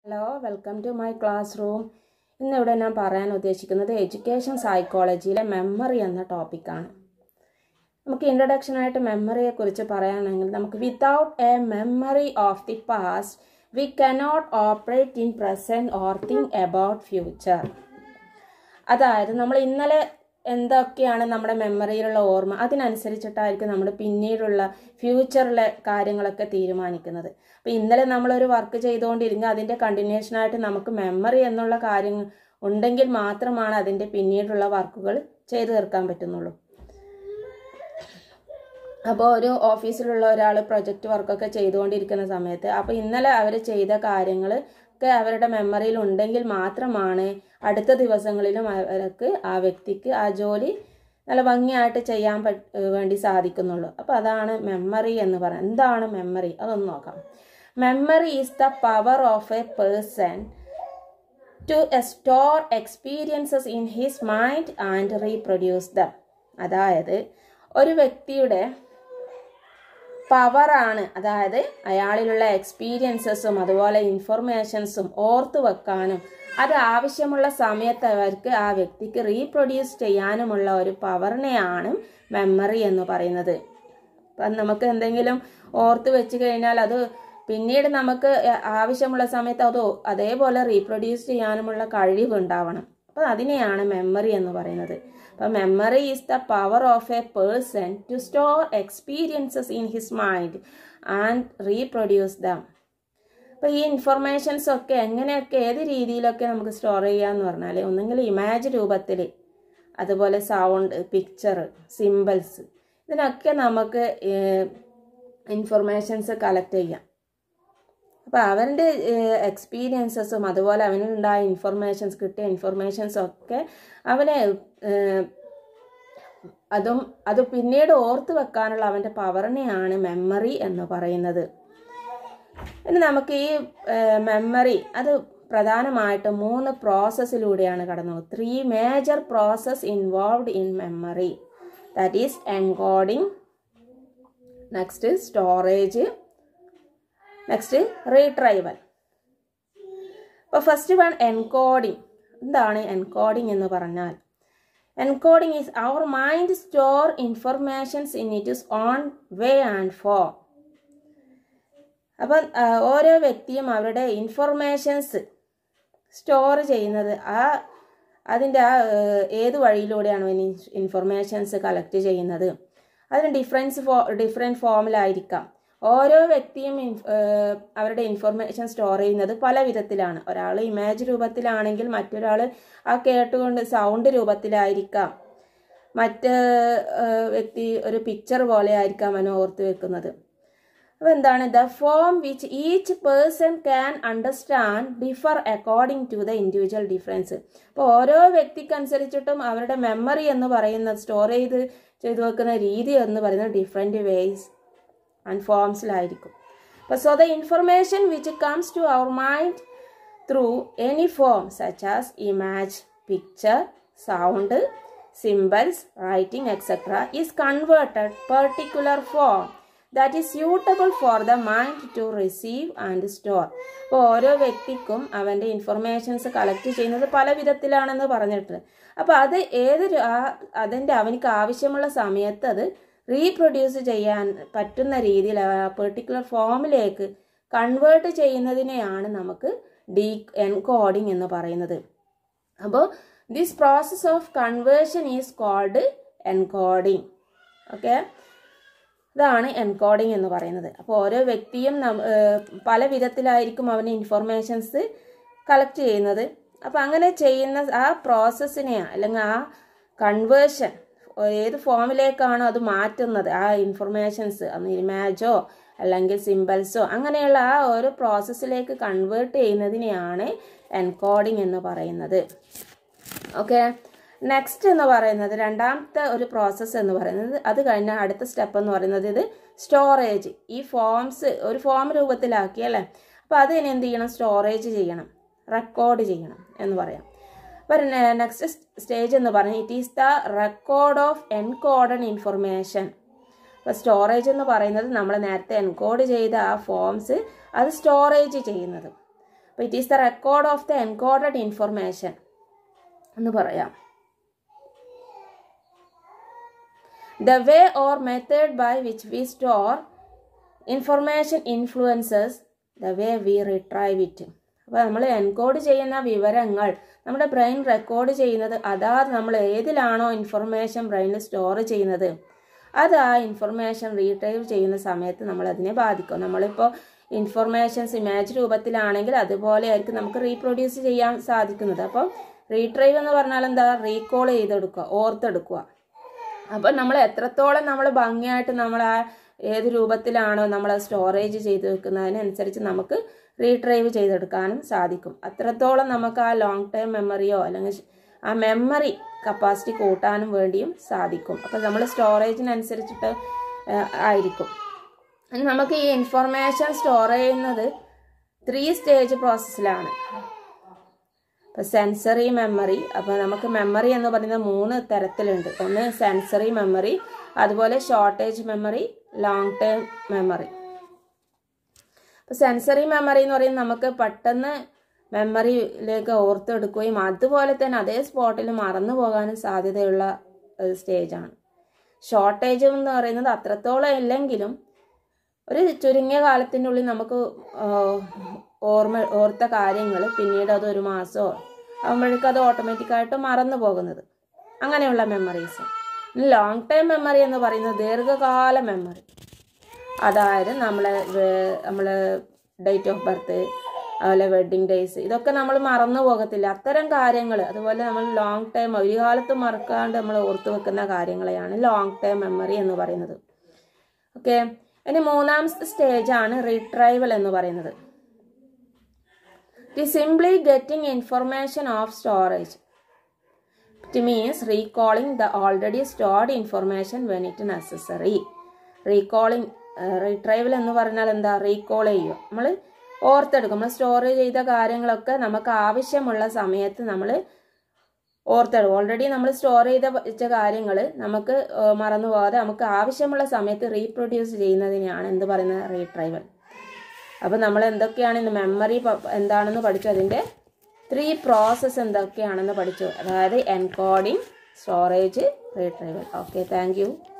hello welcome to my classroom ഇന്നിവിടെ ഞാൻ പറയാൻ ഉദ്ദേശിക്കുന്നത് എഡ്യൂക്കേഷൻ സൈക്കോളജിയിലെ മെമ്മറി എന്ന ടോപ്പിക്കാണ് നമുക്ക് ഇൻട്രഡക്ഷനായിട്ട് മെമ്മറിയെ കുറിച്ച് പറയുകയാണെങ്കിൽ നമുക്ക് without a memory of the past we cannot operate in present or think about future അതായത് നമ്മൾ ഇന്നലെ എന്തൊക്കെയാണ് നമ്മുടെ മെമ്മറിയിലുള്ള ഓർമ്മ അതിനനുസരിച്ചിട്ടായിരിക്കും നമ്മൾ പിന്നീടുള്ള ഫ്യൂച്ചറിലെ കാര്യങ്ങളൊക്കെ തീരുമാനിക്കുന്നത് അപ്പോൾ ഇന്നലെ നമ്മളൊരു വർക്ക് ചെയ്തുകൊണ്ടിരുന്ന അതിൻ്റെ കണ്ടിന്യൂഷനായിട്ട് നമുക്ക് മെമ്മറി എന്നുള്ള കാര്യം ഉണ്ടെങ്കിൽ മാത്രമാണ് അതിൻ്റെ പിന്നീടുള്ള വർക്കുകൾ ചെയ്തു തീർക്കാൻ പറ്റുന്നുള്ളൂ അപ്പോൾ ഒരു ഓഫീസിലുള്ള ഒരാൾ പ്രൊജക്റ്റ് വർക്കൊക്കെ ചെയ്തുകൊണ്ടിരിക്കുന്ന സമയത്ത് അപ്പോൾ ഇന്നലെ അവർ ചെയ്ത കാര്യങ്ങൾ ഒക്കെ അവരുടെ മെമ്മറിയിൽ ഉണ്ടെങ്കിൽ മാത്രമാണ് അടുത്ത ദിവസങ്ങളിലും അവർക്ക് ആ വ്യക്തിക്ക് ആ ജോലി നല്ല ഭംഗിയായിട്ട് ചെയ്യാൻ പറ്റ വേണ്ടി സാധിക്കുന്നുള്ളൂ അപ്പോൾ അതാണ് മെമ്മറി എന്ന് പറയുന്നത് എന്താണ് മെമ്മറി അതൊന്ന് നോക്കാം memory is the power of a person to store experiences in his mind and reproduce them അതായത് ഒരു വ്യക്തിയുടെ പവറാണ് അതായത് അയാളിലുള്ള എക്സ്പീരിയൻസസും അതുപോലെ ഇൻഫർമേഷൻസും ഓർത്തു വെക്കാനും അത് ആവശ്യമുള്ള സമയത്ത് അവർക്ക് ആ വ്യക്തിക്ക് റീപ്രൊഡ്യൂസ് ചെയ്യാനുമുള്ള ഒരു പവറിനെയാണ് മെമ്മറി എന്ന് പറയുന്നത് അപ്പം നമുക്ക് എന്തെങ്കിലും ഓർത്ത് വെച്ച് കഴിഞ്ഞാൽ അത് പിന്നീട് നമുക്ക് ആവശ്യമുള്ള സമയത്ത് അത് അതേപോലെ റീപ്രൊഡ്യൂസ് ചെയ്യാനുമുള്ള കഴിവ് ഉണ്ടാവണം അപ്പോൾ അതിനെയാണ് മെമ്മറി എന്ന് പറയുന്നത് അപ്പം memory is the power of a person to store experiences in his mind and reproduce them അപ്പോൾ ഈ ഇൻഫർമേഷൻസ് ഒക്കെ എങ്ങനെയൊക്കെ ഏത് രീതിയിലൊക്കെ നമുക്ക് സ്റ്റോർ ചെയ്യാന്ന് പറഞ്ഞാൽ ഒന്നെങ്കിൽ ഇമാജ് രൂപത്തിൽ അതുപോലെ സൗണ്ട് പിക്ചർ സിമ്പിൾസ് ഇതിനൊക്കെ നമുക്ക് ഇൻഫർമേഷൻസ് കളക്ട് ചെയ്യാം അപ്പോൾ അവൻ്റെ എക്സ്പീരിയൻസസും അതുപോലെ അവനുണ്ടായ ഇൻഫർമേഷൻസ് കിട്ടിയ ഇൻഫർമേഷൻസും ഒക്കെ അവനെ അതും അത് പിന്നീട് ഓർത്ത് വെക്കാനുള്ള അവൻ്റെ പവറിനെയാണ് മെമ്മറി എന്ന് പറയുന്നത് ഇനി നമുക്ക് ഈ മെമ്മറി അത് പ്രധാനമായിട്ട് മൂന്ന് പ്രോസസ്സിലൂടെയാണ് കടന്നത് three major process involved in memory that is encoding next storage next retrieval അപ്പോൾ ഫസ്റ്റ് വൺ എൻകോഡിങ് എന്താണ് എൻകോഡിങ് എന്ന് പറഞ്ഞാൽ encoding is our mind store informations in it is own way and form അപ്പം ഓരോ വ്യക്തിയും അവരുടെ ഇൻഫർമേഷൻസ് സ്റ്റോർ ചെയ്യുന്നത് ആ അതിൻ്റെ ആ ഏത് വഴിയിലൂടെയാണ് ഇൻഫർമേഷൻസ് കളക്ട് ചെയ്യുന്നത് അതിന് ഡിഫറൻസ് ഫോ ഡിഫറെൻറ്റ് ഫോമിലായിരിക്കാം ഓരോ വ്യക്തിയും അവരുടെ ഇൻഫർമേഷൻ സ്റ്റോർ ചെയ്യുന്നത് പല വിധത്തിലാണ് ഒരാൾ ഇമേജ് രൂപത്തിലാണെങ്കിൽ മറ്റൊരാൾ ആ കേട്ടുകൊണ്ട് സൗണ്ട് രൂപത്തിലായിരിക്കാം മറ്റ് വ്യക്തി ഒരു പിക്ചർ പോലെ ആയിരിക്കാം അവൻ ഓർത്ത് വെക്കുന്നത് അപ്പോൾ എന്താണ് the form which each person can understand differ according to the individual difference അപ്പോൾ ഓരോ വ്യക്തിക്കനുസരിച്ചിട്ടും അവരുടെ മെമ്മറി എന്ന് പറയുന്നത് സ്റ്റോർ ചെയ്ത് ചെയ്തു വെക്കുന്ന രീതി എന്ന് പറയുന്നത് ഡിഫറെൻറ്റ് വേസ് ആൻഡ് ഫോംസിലായിരിക്കും അപ്പോൾ so the information which comes to our mind through any form such as image picture sound symbols writing etcetera is converted particular form that is suitable for the mind to receive and store അപ്പോൾ ഓരോ വ്യക്തിക്കും അവൻ്റെ informations collect ചെയ്യുന്നത് പല വിധത്തിലാണെന്ന് പറഞ്ഞിട്ട് അപ്പോൾ അത് ഏതൊരു അതിൻ്റെ അവനിക്ക് ആവശ്യമുള്ള സമയത്ത് അത് റീപ്രൊഡ്യൂസ് ചെയ്യാൻ പറ്റുന്ന രീതിയിൽ പെർട്ടിക്കുലർ ഫോമിലേക്ക് കൺവേർട്ട് ചെയ്യുന്നതിനെയാണ് നമുക്ക് ഡീ എൻകോഡിങ് എന്ന് പറയുന്നത് അപ്പോൾ this process of conversion is called encoding okay ഇതാണ് എൻകോഡിങ് എന്ന് പറയുന്നത് അപ്പോൾ ഓരോ വ്യക്തിയും പല വിധത്തിലായിരിക്കും അവന് ഇൻഫർമേഷൻസ് കളക്ട് ചെയ്യുന്നത് അപ്പോൾ അങ്ങനെ ചെയ്യുന്ന ആ പ്രോസസ്സിനെ അല്ലെങ്കിൽ ആ കൺവേർഷൻ ഏത് ഫോമിലേക്കാണോ അത് മാറ്റുന്നത് ആ ഇൻഫർമേഷൻസ് അന്ന് ഇമാജോ അല്ലെങ്കിൽ സിമ്പിൾസോ അങ്ങനെയുള്ള ആ ഒരു പ്രോസസ്സിലേക്ക് കൺവേർട്ട് ചെയ്യുന്നതിനെയാണ് എൻകോഡിങ് എന്ന് പറയുന്നത് ഓക്കെ നെക്സ്റ്റ് എന്ന് പറയുന്നത് രണ്ടാമത്തെ ഒരു പ്രോസസ്സ് എന്ന് പറയുന്നത് അത് കഴിഞ്ഞ അടുത്ത സ്റ്റെപ്പ് എന്ന് പറയുന്നത് ഇത് സ്റ്റോറേജ് ഈ ഫോംസ് ഒരു ഫോം രൂപത്തിലാക്കി അല്ലേ അപ്പോൾ അത് ഇനി എന്ത് ചെയ്യണം സ്റ്റോറേജ് ചെയ്യണം റെക്കോർഡ് ചെയ്യണം എന്ന് പറയാം അപ്പോൾ നെക്സ്റ്റ് സ്റ്റേജ് എന്ന് പറഞ്ഞാൽ it is the record of encoded information അപ്പോൾ സ്റ്റോറേജ് എന്ന് പറയുന്നത് നമ്മൾ നേരത്തെ എൻകോഡ് ചെയ്ത ആ ഫോംസ് അത് സ്റ്റോറേജ് ചെയ്യുന്നത് അപ്പോൾ it is the record of the encoded information എന്ന് പറയാം the way or method by which we store information influences the way we retrieve it അപ്പോൾ നമ്മൾ എൻകോഡ് ചെയ്യുന്ന വിവരങ്ങൾ നമ്മുടെ ബ്രെയിൻ റെക്കോർഡ് ചെയ്യുന്നത് അതാത് നമ്മൾ ഏതിലാണോ ഇൻഫർമേഷൻ ബ്രെയിനിൽ സ്റ്റോർ ചെയ്യുന്നത് അത് ആ ഇൻഫർമേഷൻ റീട്രൈവ് ചെയ്യുന്ന സമയത്ത് നമ്മൾ അതിനെ ബാധിക്കും നമ്മളിപ്പോൾ ഇൻഫർമേഷൻസ് ഇമേജ് രൂപത്തിലാണെങ്കിൽ അതുപോലെ ആയിരിക്കും നമുക്ക് റീപ്രൊഡ്യൂസ് ചെയ്യാൻ സാധിക്കുന്നത് അപ്പോൾ റീട്രൈവ് എന്ന് പറഞ്ഞാൽ എന്താ റീകോൾ ചെയ്തെടുക്കുക ഓർത്തെടുക്കുക അപ്പം നമ്മൾ എത്രത്തോളം നമ്മൾ ഭംഗിയായിട്ട് നമ്മൾ ആ ഏത് രൂപത്തിലാണോ നമ്മൾ സ്റ്റോറേജ് ചെയ്ത് വെക്കുന്നതിനനുസരിച്ച് നമുക്ക് റീട്രൈവ് ചെയ്തെടുക്കാനും സാധിക്കും അത്രത്തോളം നമുക്ക് ആ ലോങ് ടൈം മെമ്മറിയോ അല്ലെങ്കിൽ ആ മെമ്മറി കപ്പാസിറ്റി കൂട്ടാനും വേണ്ടിയും സാധിക്കും അപ്പം നമ്മൾ സ്റ്റോറേജിനനുസരിച്ചിട്ട് ആയിരിക്കും നമുക്ക് ഈ ഇൻഫർമേഷൻ സ്റ്റോർ ചെയ്യുന്നത് ത്രീ സ്റ്റേജ് പ്രോസസ്സിലാണ് ഇപ്പോൾ സെൻസറി മെമ്മറി അപ്പോൾ നമുക്ക് മെമ്മറി എന്ന് പറയുന്നത് മൂന്ന് തരത്തിലുണ്ട് ഒന്ന് സെൻസറി മെമ്മറി അതുപോലെ shortage memory long term memory ഇപ്പോൾ സെൻസറി മെമ്മറി എന്ന് പറയുന്നത് നമുക്ക് പെട്ടെന്ന് മെമ്മറിയിലേക്ക് ഓർത്തെടുക്കുകയും അതുപോലെ തന്നെ അതേ സ്പോട്ടിൽ മറന്നു പോകാനും സാധ്യതയുള്ള സ്റ്റേജാണ് ഷോർട്ടേജ് എന്ന് പറയുന്നത് അത്രത്തോളം ഇല്ലെങ്കിലും ഒരു ചുരുങ്ങിയ കാലത്തിൻ്റെ ഉള്ളിൽ നമുക്ക് ഓർമ്മ ഓർത്ത കാര്യങ്ങൾ പിന്നീട് അത് ഒരു മാസമോ ആകുമ്പോഴേക്കും അത് ഓട്ടോമാറ്റിക്കായിട്ട് മറന്നു പോകുന്നത് അങ്ങനെയുള്ള മെമ്മറീസ് ലോങ് ടൈം മെമ്മറി എന്ന് പറയുന്നത് ദീർഘകാല മെമ്മറി അതായത് നമ്മളെ നമ്മൾ ഡേറ്റ് ഓഫ് ബർത്ത് അതുപോലെ വെഡ്ഡിങ് ഡേയ്സ് ഇതൊക്കെ നമ്മൾ മറന്നു പോകത്തില്ല അത്തരം കാര്യങ്ങൾ അതുപോലെ നമ്മൾ ലോങ് ടൈം ഒരു കാലത്ത് മറക്കാണ്ട് നമ്മൾ ഓർത്തു വെക്കുന്ന കാര്യങ്ങളെയാണ് ലോങ് ടൈം മെമ്മറി എന്ന് പറയുന്നത് ഓക്കെ ഇനി മൂന്നാമത്തെ സ്റ്റേജാണ് റീട്രൈവൽ എന്ന് പറയുന്നത് it simply getting information of storage it means recalling the already stored information when it necessary recalling retrieval എന്ന് പറഞ്ഞാൽ എന്താ റീകോൾ ചെയ്യുക നമ്മൾ ഓർത്തെടുക്കും നമ്മൾ സ്റ്റോർ ചെയ്ത കാര്യങ്ങളൊക്കെ നമുക്ക് ആവശ്യമുള്ള സമയത്ത് നമ്മൾ ഓർത്തെടുക്കും ഓൾറെഡി നമ്മൾ സ്റ്റോർ ചെയ്ത വെച്ച കാര്യങ്ങൾ നമുക്ക് മറന്നു പോകാതെ നമുക്ക് ആവശ്യമുള്ള സമയത്ത് റീപ്രൊഡ്യൂസ് ചെയ്യുന്നതിനെയാണ് എന്ത് പറയുന്നത് റീട്രൈവൽ അപ്പോൾ നമ്മൾ എന്തൊക്കെയാണ് ഇന്ന് മെമ്മറി എന്താണെന്ന് പഠിച്ചു അതിൻ്റെ ത്രീ പ്രോസസ്സ് എന്തൊക്കെയാണെന്ന് പഠിച്ചു അതായത് encoding storage retrieval okay thank